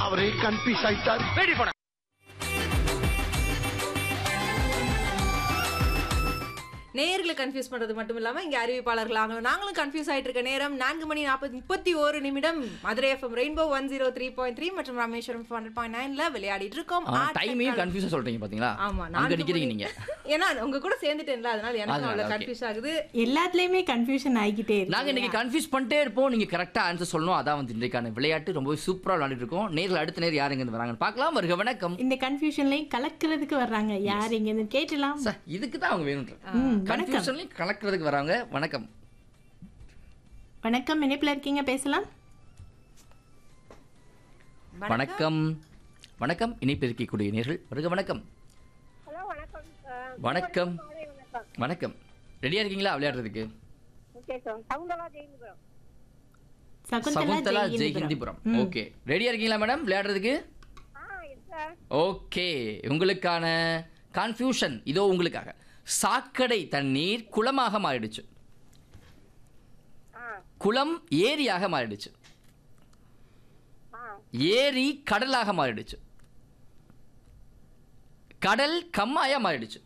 அவரே கன்ஃபியூஸ் ஆயிட்டார் வெடி போன நேயர்களை கன்ஃபியூஸ் பண்றது மட்டும் இல்லாம இங்க அறிவிப்பாளர்கள் ஆகணும் நாங்களும் கன்ஃபியூஸ் ஆயிட்டு இருக்க நேரம் நான்கு மணி நாற்பது முப்பத்தி ஒரு நிமிடம் Madurai FM Rainbow one zero three point three மற்றும் ராமேஸ்வரம் ஹண்ட்ரட் பாயிண்ட் நைன்ல விளையாடிட்டு இருக்கோம் டைமையும் ஆட்டக்கால- கன்ஃபியூஸா சொல்றீங்க பாத்தீங்களா ஆமா அங்க நான்கு நிக்கிறீங்க மணி- நீங்க ஏன்னா உங்க கூட சேர்ந்துட்டேன்ல அதனால எனக்கு அதனால, அவ்வளவு okay. கன்ஃபியூஸ் ஆகுது எல்லாத்துலயுமே கன்ஃபியூஷன் ஆகிக்கிட்டே நாங்க இருக்கு இன்னைக்கு கன்ஃபியூஸ் பண்ணிட்டே இருப்போம் நீங்க கரெக்டா ஆன்சர் சொல்லணும் அதான் வந்து இன்றைக்கான விளையாட்டு ரொம்பவே சூப்பரா விளையாடிட்டு இருக்கோம் நேரில் அடுத்த நேர் யாருங்க இருந்து வராங்கன்னு பார்க்கலாம் வருக வணக்கம் இந்த கன்ஃபியூஷன்லயும் கலக்கிறதுக்கு வர்றாங்க யார் இங்க இருந்து கேட்டலாம் சார் இதுக்கு தான் அவங்க வேணுன்ற ம், வணக்கம் கன்ஃபியூஷன்லயும் கலக்கிறதுக்கு வராங்க வணக்கம் வணக்கம் இணைப்புல இருக்கீங்க பேசலாம் வணக்கம் வணக்கம் இணைப்பு இருக்கக்கூடிய நேர்கள் வருக வணக்கம் ஹலோ வணக்கம் வணக்கம் மாலை வணக்கம் வணக்கம் ரெடியா இருக்கீங்களா விளையாடுறதுக்கு okay sir Soundara Jayilupuram Shakuntala Shakuntala Jai Jaihindpuram okay ரெடியா இருக்கீங்களா மேடம் விளையாடுறதுக்கு ஆ எஸ் சார் ஓகே உங்களுக்கான கன்ஃபியூஷன் இதோ உங்களுக்காக சாக்கடை தண்ணீர் குளமாக மாறிடுச்சு ஆ குளம் ஏரியாக மாறிடுச்சு ஆ ஏரி கடலாக மாறிடுச்சு கடல் கம்மாயா மாறிடுச்சு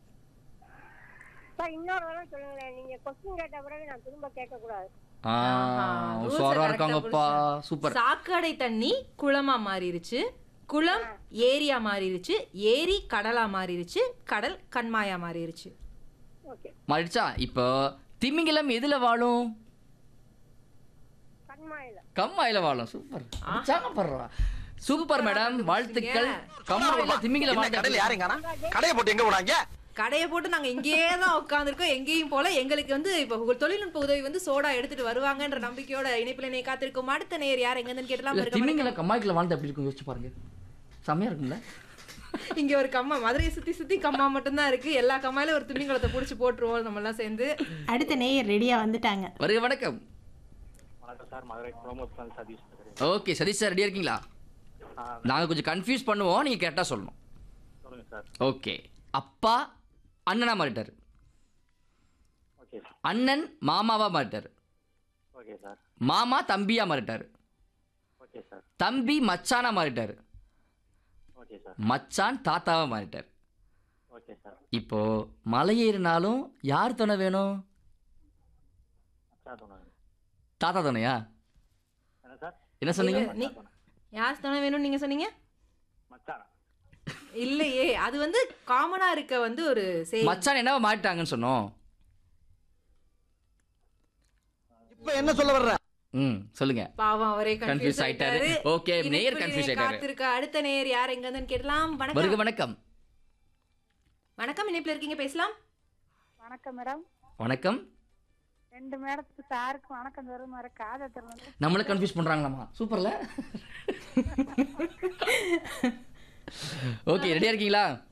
சார் இன்னொரு தடவை சொல்லுங்களேன் நீங்க கொஸ்டின் கேட்ட பிறகு நான் திரும்ப கேட்கக்கூடாது ஆ, ஆஹா, rules-அ உஷாரா correct-ஆ இருக்காங்கப்பா புடிச்சிட்டாங்க. சூப்பர் சாக்கடை தண்ணி குளமா மாறிடுச்சு குளம் ஏரியா மாறிடுச்சு ஏரி கடலா மாறிடுச்சு கடல் கண்மாயா மாறிடுச்சு ஓகே மாறிடுச்சா இப்போ திமிங்கலம் எதுல வாழும் கண்மாயில கம்மாயில வாழும் சூப்பர் உற்சாகம் பண்றா சூப்பர் மேடம் வாழ்த்துக்கள் கம்மாயில திமிங்கலம் என்ன கடையில வாழ்த்து யாரும் காணா கடையை போட்டு எங்க போனாங்க கடையை போட்டு நாங்க இங்கேயே தான் உட்காந்துருக்கோம் எங்கேயும் போல எங்களுக்கு வந்து இப்போ ஒரு தொழில்நுட்ப உதவி வந்து சோடா எடுத்துட்டு வருவாங்கன்ற நம்பிக்கையோட இணைப்பில் இணை காத்திருக்கும் அடுத்த நேர் யார் எங்கன்னு கேட்டலாம் இல்ல, திமிங்கலம் கம்மாய்க்குள்ள வாழ்ந்து எப்படி இருக்கும் யோசிச்சு பாருங்க செம்மையா இருக்கும்ல இங்க ஒரு கம்மா மதுரையை சுத்தி சுத்தி கம்மா மட்டும்தான் இருக்கு எல்லா கம்மாயிலும் ஒரு துணிக்குளத்தை புடிச்சு போட்டுருவோம் நம்ம எல்லாம் சேர்ந்து அடுத்த நேயர் ரெடியா வந்துட்டாங்க வருக வணக்கம் வணக்கம் சார் மதுரை ப்ரோமோஷன் சதீஷ் பேசுறேன். ஓகே சதீஷ் சார் ரெடியா இருக்கீங்களா ஆ, நாங்க கொஞ்சம் கன்ஃபியூஸ் பண்ணுவோம் நீங்க கரெக்டா சொல்லணும் சொல்லுங்க சார் ஓகே அப்பா அண்ணனா மாறிட்டாரு ஓகே சார் அண்ணன் மாமாவா மாறிட்டாரு ஓகே சார் மாமா தம்பியா மாறிட்டாரு ஓகே சார் தம்பி மச்சானா மாறிட்டாரு ஓகே சார் மச்சான் தாத்தாவா மாறிட்டாரு ஓகே சார் இப்போ மலை ஏறினாலும் யார் துணை வேணும் மச்சா சொன்னாங்க தாத்தா துணையா என்ன சார் என்ன சொன்னீங்க நீ யார் தானே வேணும்னு நீங்க சொன்னீங்க மச்சானா இல்லையே அது வந்து காமனா இருக்க வந்து ஒரு செய்தி மச்சான் என்னவா மாறிட்டாங்கன்னு சொன்னோம் இப்ப என்ன சொல்ல வர்ற ம் சொல்லுங்க பாவம் அவரே Confuse கன்ஃபியூஸ் ஆயிட்டாரு. Okay, நேயர் confuse ஆயிட்டாரு. காத்திருக்க அடுத்த நேயர் யார் எங்க இருந்துன்னு கேட்டலாம் வருக வணக்கம் வணக்கம் வணக்கம் இணைப்புல இருக்கீங்க பேசலாம் வணக்கம் மேடம் வணக்கம் ரெண்டு மேடத்துக்கு சாருக்கு வணக்கம் தரும் மாதிரி காதை திறந்து நம்மள கன்ஃபியூஸ் பண்றாங்களாமா சூப்பர்ல ஓகே ரெடியா இருக்கீங்களா